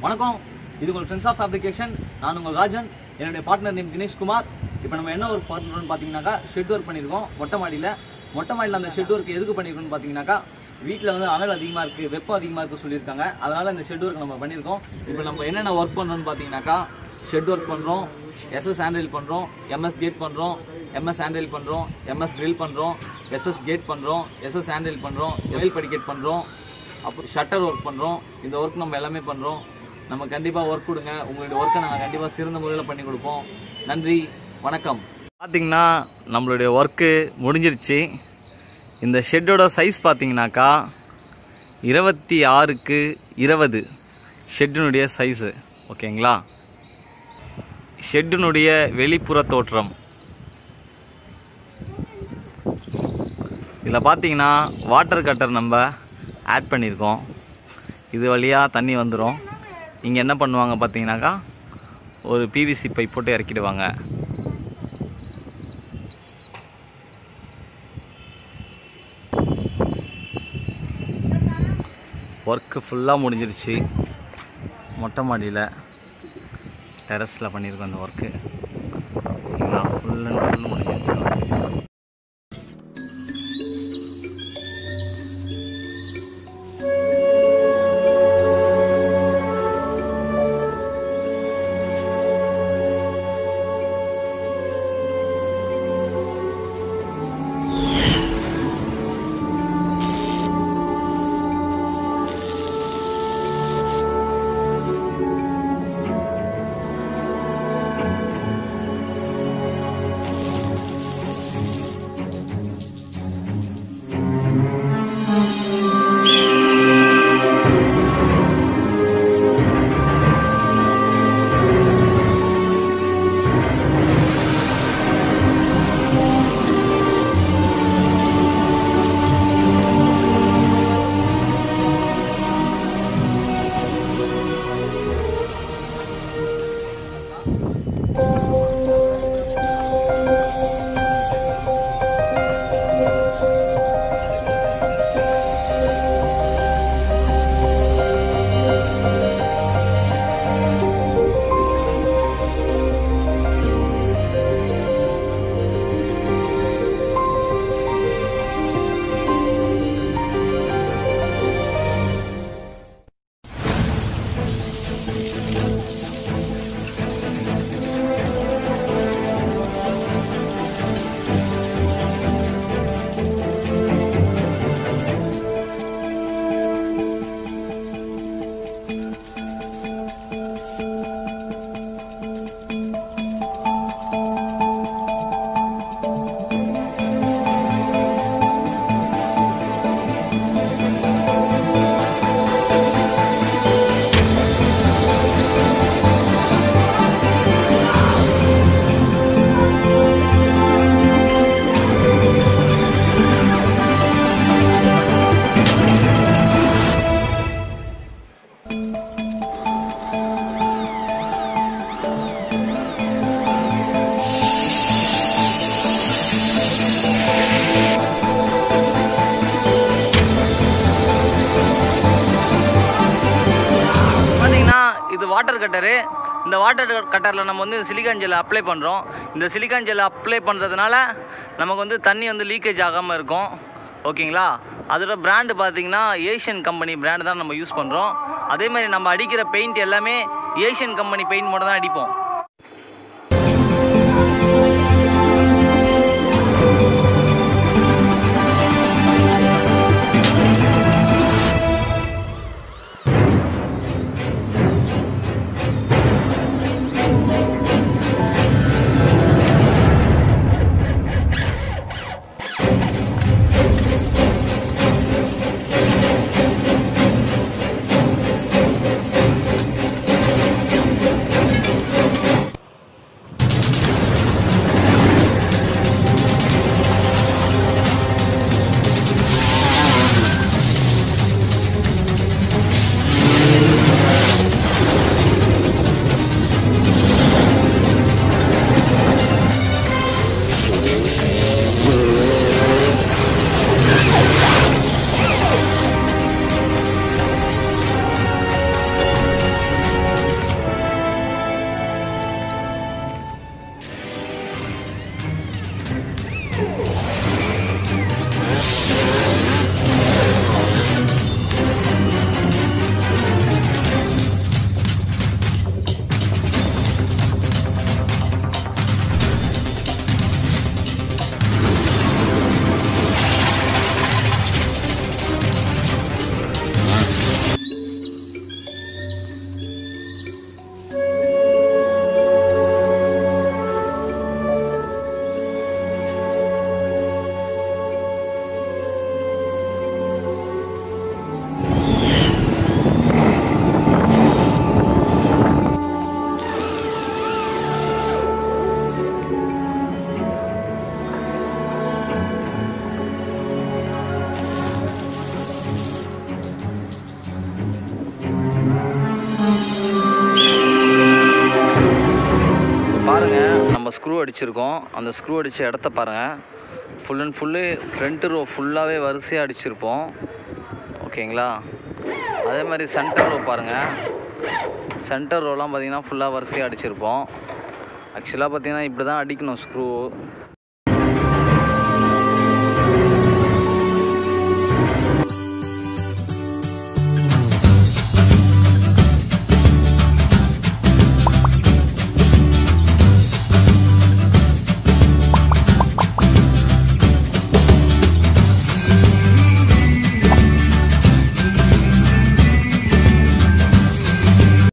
வணக்கம் இது உங்கள் ஃப்ரெண்ட்ஸ் ஆஃப் ஃபேப்ரிகேஷன் நான் உங்கள் ராஜன் என்னுடைய பார்ட்னர் நேம் தினேஷ்குமார் இப்போ நம்ம என்ன ஒர்க் பண்ணுறோம்னு பார்த்தீங்கன்னாக்கா ஷெட் ஒர்க் பண்ணியிருக்கோம் மொட்டை மாடியில் மொட்டை மாடியில் அந்த ஷெட் ஒர்க் எதுக்கு பண்ணியிருக்கோம்னு பார்த்தீங்கன்னாக்கா வீட்டில் வந்து அனல் அதிகமாக இருக்குது வெப்பம் அதிகமாக இருக்குது சொல்லியிருக்காங்க அதனால் இந்த ஷெட் ஒர்க் நம்ம பண்ணியிருக்கோம் இப்போ நம்ம என்னென்ன ஒர்க் பண்ணுறோம்னு பார்த்தீங்கன்னாக்கா ஷெட் ஒர்க் பண்ணுறோம் எஸ்எஸ் ஹேண்டில் பண்ணுறோம் எம்எஸ் கேட் பண்ணுறோம் எம்எஸ் ஹேண்டில் பண்ணுறோம் எம்எஸ் ட்ரில் பண்ணுறோம் எஸ்எஸ் கேட் பண்ணுறோம் எஸ்எஸ் ஹேண்டில் பண்ணுறோம் எஸ்எல் படிக்கேட் பண்ணுறோம் அப்புறம் ஷட்டர் ஒர்க் பண்ணுறோம் இந்த ஒர்க் நம்ம எல்லாமே பண்ணுறோம் நம்ம கண்டிப்பாக ஒர்க் கொடுங்க உங்களுடைய ஒர்க்கை நாங்கள் கண்டிப்பாக சிறந்த முறையில் பண்ணி கொடுப்போம் நன்றி வணக்கம் பார்த்தீங்கன்னா நம்மளுடைய ஒர்க்கு முடிஞ்சிருச்சு இந்த ஷெட்டோட சைஸ் பார்த்தீங்கன்னாக்கா இருபத்தி ஆறுக்கு இருபது ஷெட்டினுடைய சைஸு ஓகேங்களா ஷெட்டினுடைய வெளிப்புற தோற்றம் இதில் பார்த்தீங்கன்னா வாட்டர் கட்டர் நம்ம ஆட் பண்ணியிருக்கோம் இது வழியாக தண்ணி வந்துடும் இங்கே என்ன பண்ணுவாங்க பார்த்தீங்கன்னாக்கா ஒரு பிவிசி பைப் போட்டு இறக்கிடுவாங்க ஒர்க்கு ஃபுல்லாக முடிஞ்சிருச்சு மொட்டை மாடியில் டெரஸில் பண்ணியிருக்கோம் அந்த ஒர்க்கு ஓகேங்களா ஃபுல் அண்ட் ஃபுல் முடிஞ்சிருச்சு பார்த்தீங்கன்னா இது வாட்டர் கட்டரு இந்த வாட்டர் கட்டரில் நம்ம வந்து சிலிக்கான் ஜெல் அப்ளை பண்ணுறோம் இந்த சிலிக்கான் ஜெல் அப்ளை பண்ணுறதுனால நமக்கு வந்து தண்ணி வந்து லீக்கேஜ் ஆகாமல் இருக்கும் ஓகேங்களா அதோட பிராண்டு பார்த்தீங்கன்னா ஏஷியன் கம்பெனி பிராண்டு தான் நம்ம யூஸ் பண்ணுறோம் அதே மாதிரி நம்ம அடிக்கிற பெயிண்ட் எல்லாமே ஏஷியன் கம்பெனி பெயிண்ட் மட்டும் தான் அடிப்போம் அடிச்சிருக்கோம் அந்த ஸ்க்ரூ அடித்த இடத்த பாருங்கள் full and full front row ஃபுல்லாகவே வரிசையாக அடிச்சிருப்போம் ஓகேங்களா அதே மாதிரி சென்டர் ரோ பாருங்கள் சென்டர் ரோலாம் பார்த்தீங்கன்னா ஃபுல்லாக வரிசையாக அடிச்சிருப்போம் ஆக்சுவலாக பார்த்தீங்கன்னா இப்படி தான் அடிக்கணும் ஸ்க்ரூ